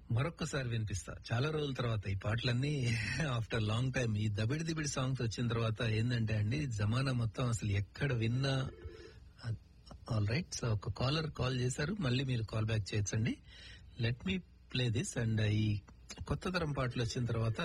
మరొక్కసారి వినిపిస్తా చాలా రోజుల తర్వాత ఈ పాటలన్నీ ఆఫ్టర్ లాంగ్ టైం ఈ దబిడి దిబిడి సాంగ్స్ వచ్చిన తర్వాత ఏంటంటే అండి జమానా మొత్తం అసలు ఎక్కడ విన్నా ఆల్ రైట్ సో ఒక కాలర్ కాల్ చేశారు మళ్ళీ మీరు కాల్ బ్యాక్ చేయొచ్చండి let me play this and ఈ కొత్త తరం పాటలు వచ్చిన తర్వాత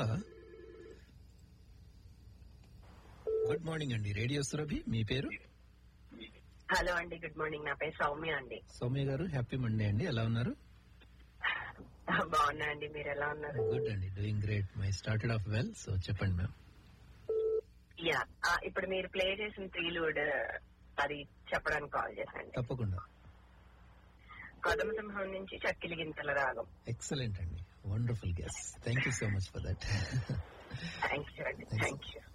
గుడ్ మార్నింగ్ అండి రేడియో సురభి మీ పేరు హలో అండి గుడ్ మార్నింగ్ నా పేరు సౌమ్య అండి సౌమ్య గారు హ్యాపీ మండే అండి ఎలా ఉన్నారు బాగున్నా అండి మీరు ఎలా ఉన్నారు గుడ్ అండి doing great my started off well so చెప్పండి మ్యామ్ యా ఇప్పుడు మీరు ప్లే చేసిన ప్రీలూడ్ అది చెప్పడానికి కాల్ చేశాను తప్పకుండా కొదమ సింహం నుంచి చక్కిలి గింతల రాగం ఎక్సలెంట్ అండి wonderful guess thank you so much for that thank you అండి థ్యాంక్ యూ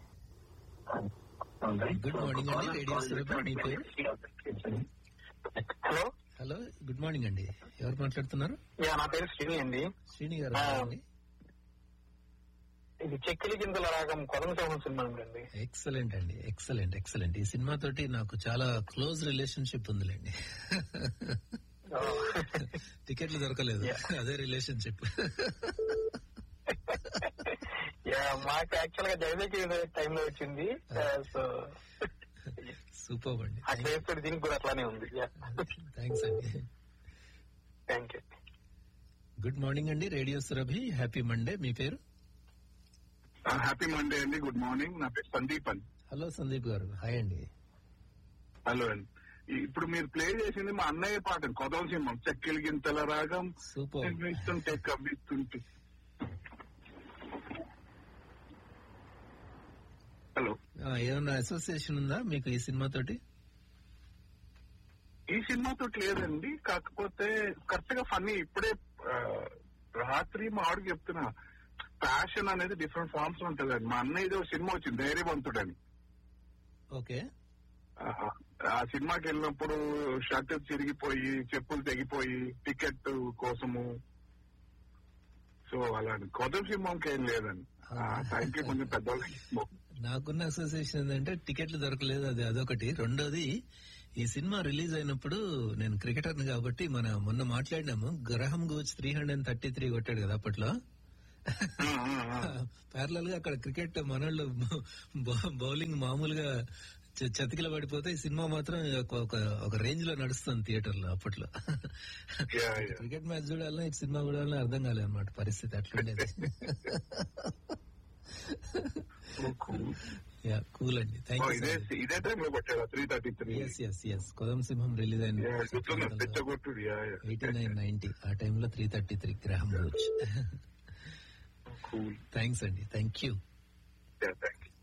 గుడ్ మార్నింగ్ అండి రేడియో సురభి మీ పేరు హలో హలో గుడ్ మార్నింగ్ అండి ఎవరు మాట్లాడుతున్నారు యా నా పేరు శ్రీని అండి శ్రీని గారు ఆ. అండి ఇది చెక్కిలి గింజల రాగం కొలం సోహం సినిమా అండి ఎక్సలెంట్ అండి ఎక్సలెంట్ ఎక్సలెంట్ ఈ సినిమా తోటి నాకు చాలా క్లోజ్ రిలేషన్షిప్ ఉందిలేండి టికెట్లు దొరకలేదు అదే రిలేషన్షిప్ యా మాకు యాక్చువల్ గా జగదేకి టైం లో వచ్చింది సో సూపర్ అండి ఆ చేస్తాడు దీనికి కూడా అట్లానే ఉంది థ్యాంక్స్ అండి థ్యాంక్ యూ గుడ్ మార్నింగ్ అండి రేడియో సురభి హ్యాపీ మండే మీ పేరు హ్యాపీ మండే అండి గుడ్ మార్నింగ్ నా పేరు సందీప్ అండి హలో సందీప్ గారు హాయ్ అండి హలో అండి ఈ- ఇప్పుడు మీరు ప్లే చేసింది మా అన్నయ్య పాట కొదవ సింహం చెక్కిలి గింతల రాగం సూపర్ ఇస్తుంటే కవ్విస్తుంటే హలో ఏమన్నా అసోసియేషన్ ఉందా మీకు ఈ సినిమా తోటి ఈ సినిమాతో లేదండి కాకపోతే కరెక్ట్ గా ఫన్నీ ఇప్పుడే ఆ, రాత్రి మా ఆవిడకి చెప్తున్నా ప్యాషన్ అనేది డిఫరెంట్ ఫార్మ్స్ లో ఉంటదండి మా అన్నయ్య ఏదో సినిమా వచ్చింది ధైర్యవంతుడని ఓకే ఆ, ఆ సినిమాకి వెళ్ళినప్పుడు షర్ట్ చిరిగిపోయి చెప్పులు తెగిపోయి టికెట్ కోసము సో అలా కొత్త సింహంకి ఏం లేదండి ఆ టైంకి కొంచెం పెద్దవాళ్ళకి నాకున్న అసోసియేషన్ ఏంటంటే టికెట్లు దొరకలేదు అది అదొకటి రెండోది ఈ సినిమా రిలీజ్ అయినప్పుడు నేను క్రికెటర్ని కాబట్టి మన మొన్న మాట్లాడినాము గ్రహం గోచ్ త్రీ హండ్రెడ్ థర్టీ త్రీ కొట్టాడు కదా అప్పట్లో ప్యారలల్ గా అక్కడ క్రికెట్ మనోళ్ళు బౌ- బౌలింగ్ మామూలుగా చ- చతికిల పడిపోతే ఈ సినిమా మాత్రం ఒక- ఒక ఒక రేంజ్ లో నడుస్తుంది థియేటర్ లో అప్పట్లో Yeah, yeah. క్రికెట్ మ్యాచ్ చూడాలన్నా ఈ సినిమా చూడాలన్నా అర్థం కాలేదు అనమాట పరిస్థితి అట్లుండేది యా కూల్ అండి థ్యాంక్ ఓ, యూ ఇదే ఇదే టైంలో కొట్టాడు three thirty three yes yes yes Kodama Simham release గుర్తున్నా అయిన తెచ్చగొట్టుడు ఎయిటీ నైన్ నైన్టీ ఆ టైంలో త్రీ థర్టీ త్రీ గ్రహం రోజు కూల్ థ్యాంక్స్ అండి thank you thank you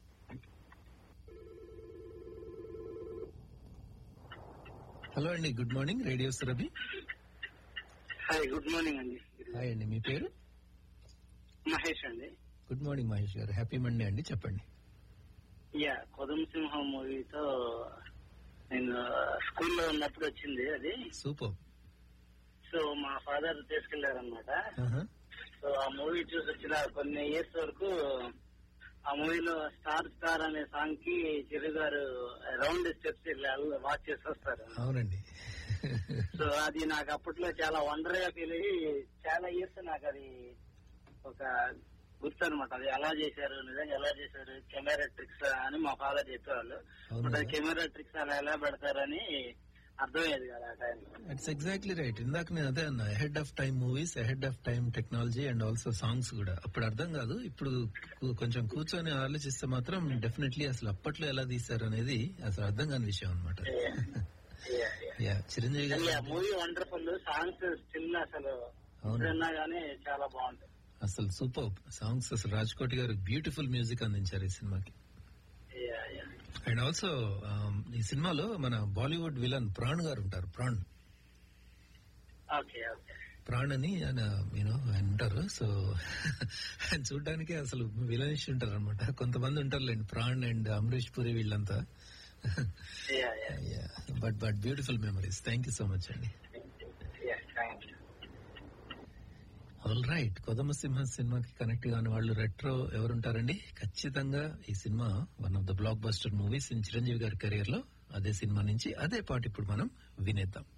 hello అండి good morning radio Surabhi hi good morning అండి హాయ్ అండి మీ పేరు మహేష్ అండి గుడ్ మార్నింగ్ మహేష్ గారు హ్యాపీ మండే అండి చెప్పండి యా కొదం సింహం మూవీతో నేను స్కూల్లో ఉన్నప్పుడు వచ్చింది అది సూపర్ సో మా ఫాదర్ తీసుకెళ్లారనమాట సో ఆ మూవీ చూసి వచ్చిన కొన్ని ఇయర్స్ వరకు ఆ మూవీలో స్టార్ స్టార్ అనే సాంగ్ కి చిరు గారు రౌండ్ స్టెప్స్ వాచ్ చేసి వస్తారు అవునండి సో అది నాకు అప్పట్లో చాలా వండర్ గా ఫీల్ అయ్యి చాలా ఇయర్స్ నాకు అది ఒక గుర్తు అనమాట అది ఎలా చేశారు నిజంగా ఎలా చేశారు కెమెరా ట్రిక్స్ అని మా ఫాదర్ చెప్పేవాళ్ళు అవునా? బట్ అది కెమెరా ట్రిక్స్ అలా ఎలా పెడతారని అర్థమయ్యేది కదా ఆ టైంలో ఇట్స్ ఎగ్జాక్ట్లీ రైట్ ఇందాక నేను అదే అన్నా head of time movies head of time technology and also songs కూడా అప్పుడు అర్థం కాదు ఇప్పుడు కు- కొంచెం కూర్చొని ఆలోచిస్తే మాత్రం డెఫినెట్లీ అసలు అప్పట్లో ఎలా తీశారు అనేది అసలు అర్థం కాని విషయం అనమాట యా చిరంజీవి గారు మూవీ వండర్ఫుల్ సాంగ్స్ స్టిల్ అసలు అవును. ఎప్పుడన్నా గానీ చాలా బాగుంటాయి అసలు సూపర్ సాంగ్స్ అసలు రాజ్కోటి గారు బ్యూటిఫుల్ మ్యూజిక్ అందించారు ఈ సినిమాకి Yeah, yeah. అండ్ ఆల్సో ఈ సినిమాలో మన బాలీవుడ్ విలన్ ప్రాణ్ గారు ఉంటారు ప్రాణ్ ఓకే ఓకే ప్రాణ్ అని ఆయన యూనో ఆయన ఉంటారు సో ఆయన చూడడానికి అసలు విలనిష్ ఉంటారు అనమాట కొంతమంది ఉంటారులేండి ప్రాణ్ అండ్ అమరీష్ పురి వీళ్ళంతా Yeah, yeah. But but beautiful memories thank you so much అండి Yeah, thank you. All right Kodama Simha సినిమాకి కనెక్ట్ కాని వాళ్ళు రెట్రో ఎవరుంటారండి ఖచ్చితంగా ఈ సినిమా one of the blockbuster movies in Chiranjeevi గారి కెరియర్ లో అదే సినిమా నుంచి అదే పాట ఇప్పుడు మనం వినేద్దాం